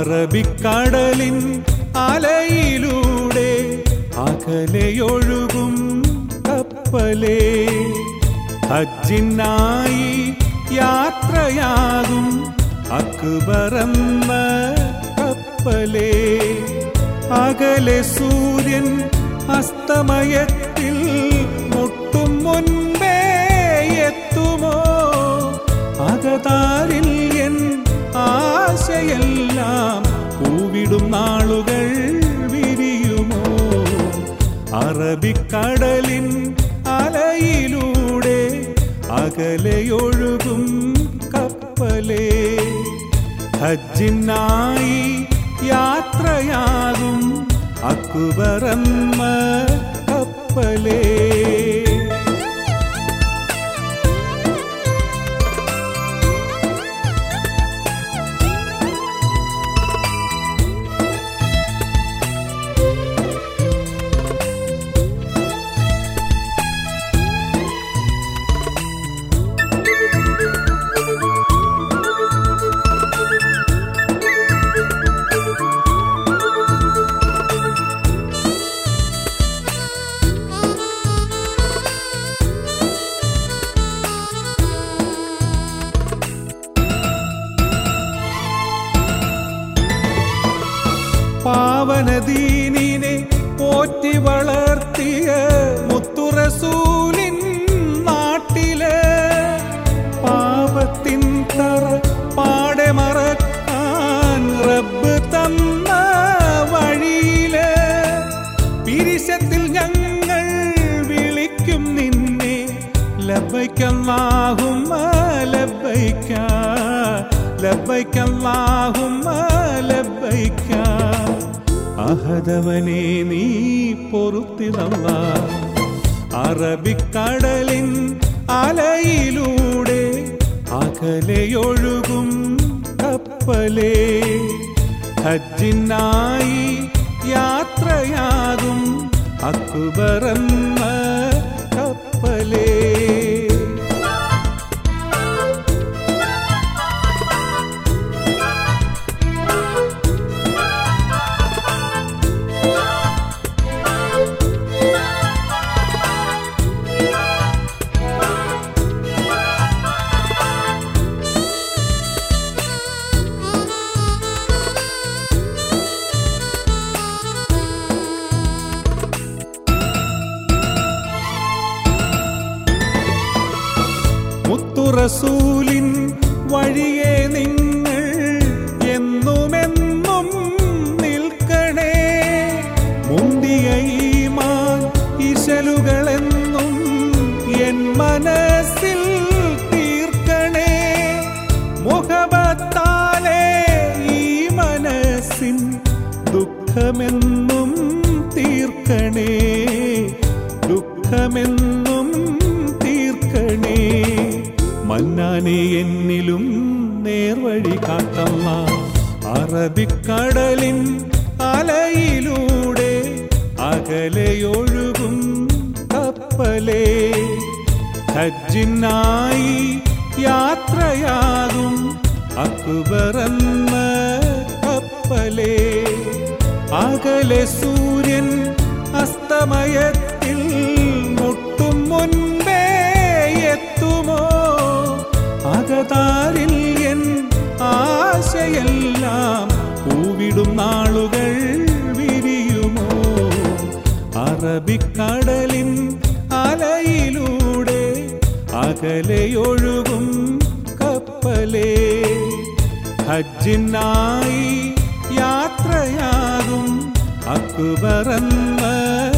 അറബിക്കടലിൻ അലയിലൂടെ അകലെയൊഴുകും കപ്പലേ ഹജ്ജിനായി യാത്രയാകും അക്ബറന്ന കപ്പലേ അകലെ സൂര്യൻ അസ്തമയത്തിൽ മുട്ടും മുൻപേ എത്തുമോ അകതാരിൽ എൻ ആശയെല്ലാം പൂവിടും നാളുകൾ വിരിയുമോ അറബിക്കടലിൻ അലയിലൂടെ അകലെയൊഴുകും കപ്പലേ ഹജ്ജിനായി യാത്രയാകും അക്ബറമ്മ കപ്പലേ പാവനദീനിനെ പോറ്റി വളർത്തിയ മുത്തുറസൂലിൻ നാട്ടില് പാപത്തിൻ തറ പാടെ മറക്കാൻ റബ്ബ് തന്ന വഴിയില് പിരിശത്തിൽ ഞങ്ങൾ വിളിക്കും നിന്നെ ലബൈക്കല്ലാഹും ലബൈക്ക ലബൈക്കല്ലാഹും ലബൈക്ക അഹദവനെ നീ പൊറുത്തിതല്ല അറബിക്കടലിൻ അലയിലൂടെ അകലെയൊഴുകും കപ്പലേ ഹജ്ജിനായി യാത്രയാകും അക്ബറന്ന കപ്പലേ മുത്തുറസൂലിൻ വഴിയെ നിങ്ങൾ എന്നുമെന്നും നിൽക്കണേ മുന്തിയ ഈമാൻ ഇശലുകളെന്നും എൻ മനസ്സിൽ തീർക്കണേ മുഖബത്താലെ ഈ മനസ്സിൻ ദുഃഖമെന്നും തീർക്കണേ ദുഃഖമെന്നും തീർക്കണേ മന്നാനെ എന്നിലും നേർവഴി കാട്ടല്ല അറബിക്കടലിൻ അലയിലൂടെ അകലെയൊഴുകും കപ്പലേ ഹജ്ജിനായി യാത്രയാകും അക്ബറന്ന കപ്പലേ അകലെ സൂര്യൻ അസ്തമയത്തിൽ മുട്ടും മുൻപേ എത്തുമോ അകതാരിൽ എൻ ആശയെല്ലാം പൂവിടും നാളുകൾ വിരിയുമോ അറബിക്കടലിൻ അലയിലൂടെ അകലെയൊഴുകും കപ്പലേ ഹജ്ജിനായി യാത്രയാകും അക്ബറന്ന